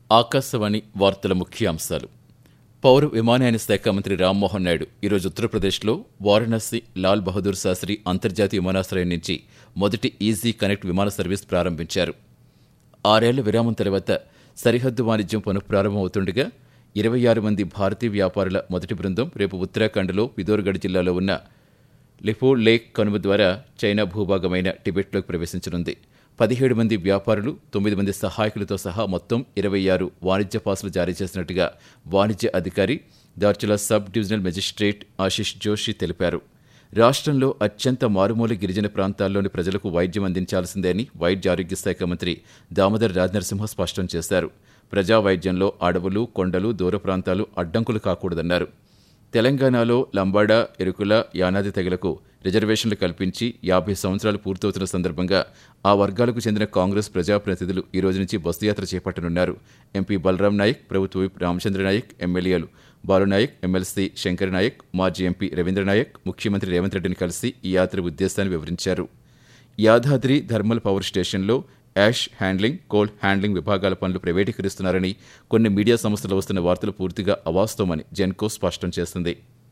ఆకాశవాణి వార్తల ముఖ్యాంశాలు పౌర విమానయాన శాఖ మంత్రి రామ్మోహన్ నాయుడు ఈరోజు ఉత్తరప్రదేశ్లో వారణాసి లాల్ బహదూర్ శాస్త్రి అంతర్జాతీయ విమానాశ్రయం నుంచి మొదటి ఈజీ కనెక్ట్ విమాన సర్వీస్ ప్రారంభించారు ఆరేళ్ల విరామం తర్వాత సరిహద్దు వాణిజ్యం పునఃప్రారంభమవుతుండగా ఇరవై ఆరు మంది భారతీయ వ్యాపారుల మొదటి బృందం రేపు ఉత్తరాఖండ్లో పిథోర్గఢ్ జిల్లాలో ఉన్న లిఫో లేక్ కనుమ ద్వారా చైనా భూభాగమైన టిబెట్లోకి ప్రవేశించనుంది పదిహేడు మంది వ్యాపారులు తొమ్మిది మంది సహాయకులతో సహా మొత్తం ఇరవై ఆరు వాణిజ్య పాసులు జారీ చేసినట్టుగా వాణిజ్య అధికారి Dharchula sub divisional magistrate Ashish Joshi తెలిపారు రాష్ట్రంలో అత్యంత మారుమూల గిరిజన ప్రాంతాల్లోని ప్రజలకు వైద్యం అందించాల్సిందే అని వైద్య ఆరోగ్య శాఖ మంత్రి దామోదర్ రాజనరసింహ స్పష్టం చేశారు ప్రజా వైద్యంలో అడవులు కొండలు దూర ప్రాంతాలు అడ్డంకులు కాకూడదన్నారు తెలంగాణలో లంబాడ ఎరుకుల యానాది తెగలకు రిజర్వేషన్లు కల్పించి యాభై సంవత్సరాలు పూర్తవుతున్న సందర్భంగా ఆ వర్గాలకు చెందిన కాంగ్రెస్ ప్రజాప్రతినిధులు ఈ రోజు నుంచి బస్సు యాత్ర చేపట్టనున్నారు ఎంపీ బలరాం నాయక్ ప్రభుత్వ విప్ రామచంద్ర నాయక్ ఎమ్మెల్యేలు బాలునాయక్ ఎమ్మెల్సీ శంకర్ నాయక్ మాజీ ఎంపీ రవీంద్ర నాయక్ ముఖ్యమంత్రి రేవంత్ రెడ్డిని కలిసి ఈ యాత్ర ఉద్దేశాన్ని వివరించారు యాదాద్రి థర్మల్ పవర్ స్టేషన్లో యాష్ హ్యాండ్లింగ్ కోల్డ్ హ్యాండ్లింగ్ విభాగాల పనులు ప్రైవేటీకరిస్తున్నారని కొన్ని మీడియా సంస్థలు వస్తున్న వార్తలు పూర్తిగా అవాస్తవమని జెన్కో స్పష్టం చేసింది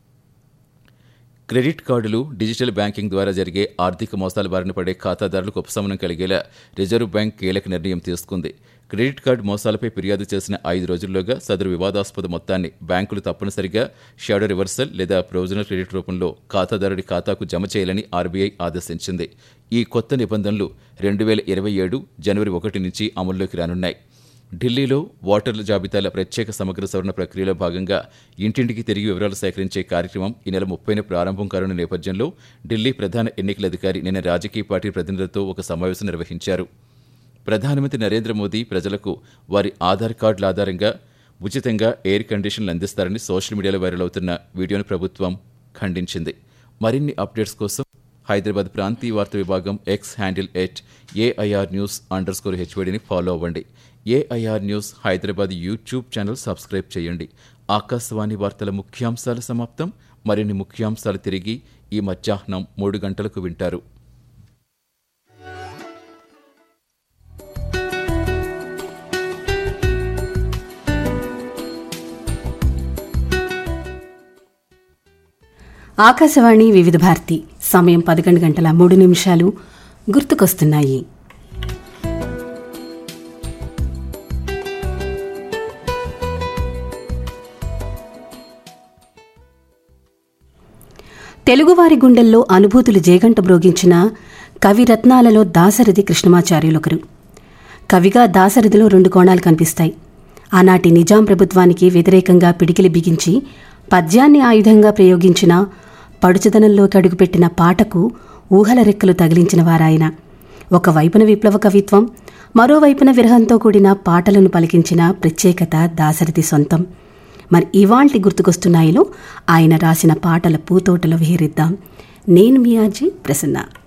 క్రెడిట్ కార్డులు డిజిటల్ బ్యాంకింగ్ ద్వారా జరిగే ఆర్థిక మోసాల బారిన పడే ఖాతాదారులకు ఉపశమనం కలిగేలా రిజర్వ్ బ్యాంక్ కీలక నిర్ణయం తీసుకుంది క్రెడిట్ కార్డు మోసాలపై ఫిర్యాదు చేసిన ఐదు రోజుల్లోగా సదరు వివాదాస్పద మొత్తాన్ని బ్యాంకులు తప్పనిసరిగా షాడో రివర్సల్ లేదా ప్రొవిజనల్ క్రెడిట్ రూపంలో ఖాతాదారుడి ఖాతాకు జమ చేయాలని ఆర్బీఐ ఆదేశించింది ఈ కొత్త నిబంధనలు రెండు వేల ఇరవై ఏడు జనవరి ఒకటి నుంచి అమల్లోకి రానున్నాయి ఢిల్లీలో ఓటర్ల జాబితాల ప్రత్యేక సమగ్ర సవరణ ప్రక్రియలో భాగంగా ఇంటింటికి తిరిగి వివరాలు సేకరించే కార్యక్రమం ఈ నెల ముప్పైన ప్రారంభం కానున్న నేపథ్యంలో ఢిల్లీ ప్రధాన ఎన్నికల అధికారి నిన్న రాజకీయ పార్టీ ప్రతినిధులతో ఒక సమావేశం నిర్వహించారు ప్రధానమంత్రి నరేంద్ర మోదీ ప్రజలకు వారి ఆధార్ కార్డుల ఆధారంగా ఉచితంగా ఎయిర్ కండిషన్లు అందిస్తారని సోషల్ మీడియాలో వైరల్ అవుతున్న వీడియోను ప్రభుత్వం ఖండించింది మరిన్ని అప్డేట్స్ కోసం హైదరాబాద్ ప్రాంతీయ వార్తా విభాగం X handle at AIR news underscore హెచ్వడిని ఫాలో అవ్వండి AIR news Hyderabad YouTube channel subscribe చేయండి ఆకాశవాణి వార్తల ముఖ్యాంశాలు సమాప్తం మరిన్ని ముఖ్యాంశాలు తిరిగి ఈ మధ్యాహ్నం మూడు గంటలకు వింటారు ఆకాశవాణి వివిధ భారతి సమయం పదకొండు గంటల మూడు నిమిషాలు గుర్తుకొస్తున్నాయి తెలుగువారి గుండెల్లో అనుభూతులు జేగంట బ్రోగించిన కవిరత్నాలలో దాసరథి కృష్ణమాచార్యులొకరు కవిగా దాసరథిలో రెండు కోణాలు కనిపిస్తాయి ఆనాటి నిజాం ప్రభుత్వానికి వ్యతిరేకంగా పిడికిలి బిగించి పద్యాన్ని ఆయుధంగా ప్రయోగించిన పడుచుదనంలోకి అడుగుపెట్టిన పాటకు ఊహల రెక్కలు తగిలించిన వారాయన ఒకవైపున విప్లవ కవిత్వం మరోవైపున విరహంతో కూడిన పాటలను పలికించిన ప్రత్యేకత దాసరథి సొంతం మరి ఇవాల్టి గుర్తుకొస్తున్నాయిలో ఆయన రాసిన పాటల పూతోటలో విహరిద్దాం నేను మీ ఆజీ ప్రసన్న